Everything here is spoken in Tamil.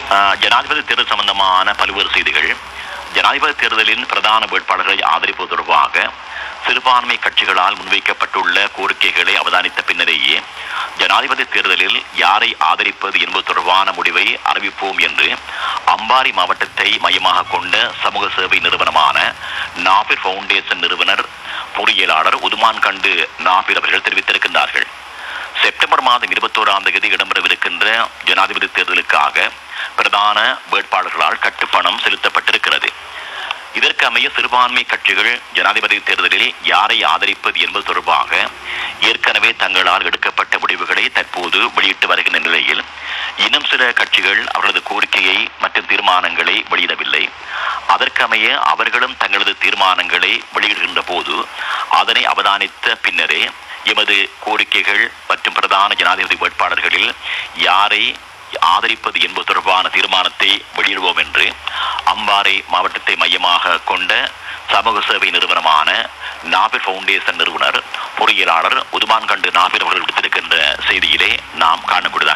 ஆஹ், ஜனாதிபதி தேர்தல் சம்பந்தமான பல்வேறு செய்திகள் ஜனாதிபதி தேர்தலின் பிரதான வேட்பாளர்களை ஆதரிப்பது தொடர்பாக சிறுபான்மை கட்சிகளால் முன்வைக்கப்பட்டுள்ள கோரிக்கைகளை அவதானித்த பின்னரேயே ஜனாதிபதி தேர்தலில் யாரை ஆதரிப்பது என்பது தொடர்பான முடிவை அறிவிப்போம் என்று அம்பாரி மாவட்டத்தை மையமாக கொண்ட சமூக சேவை நிறுவனமான நாபிர் ஃபவுண்டேஷன் நிறுவனர் பொறியியலாளர் உதுமான் கண்டு நாபிர் அவர்கள் தெரிவித்திருக்கின்றார்கள் செப்டம்பர் மாதம் இருபத்தோராம் தேதி இடம்பெறவிருக்கின்ற ஜனாதிபதி தேர்தலுக்காக பிரதான வேட்பாளர்களால் கட்டுப்பணம் செலுத்தப்பட்டிருக்கிறது இதற்கு அமைய சிறுபான்மை கட்சிகள் ஜனாதிபதி தேர்தலில் யாரை ஆதரிப்பது என்பது தொடர்பாக ஏற்கனவே தங்களால் எடுக்கப்பட்ட முடிவுகளை தற்போது வெளியிட்டு வருகின்ற நிலையில் இன்னும் சில கட்சிகள் அவர்களது கோரிக்கையை மற்றும் தீர்மானங்களை வெளியிடவில்லை அதற்கமைய அவர்களும் தங்களது தீர்மானங்களை வெளியிடுகின்ற போது அதனை அவதானித்த பின்னரே எமது கோரிக்கைகள் மற்றும் பிரதான ஜனாதிபதி வேட்பாளர்களில் யாரை ஆதரிப்பது என்பது தொடர்பான தீர்மானத்தை வெளியிடுவோம் என்று அம்பாறை மாவட்டத்தை மையமாக கொண்ட சமூக சேவை நிறுவனமான நாபிர் ஃபவுண்டேஷன் நிறுவனர் பொறியியலாளர் உதுமான் கண்டு நாபிர் அவர்கள் விடுத்திருக்கின்ற செய்தியிலே நாம் காணக்கூடியதாக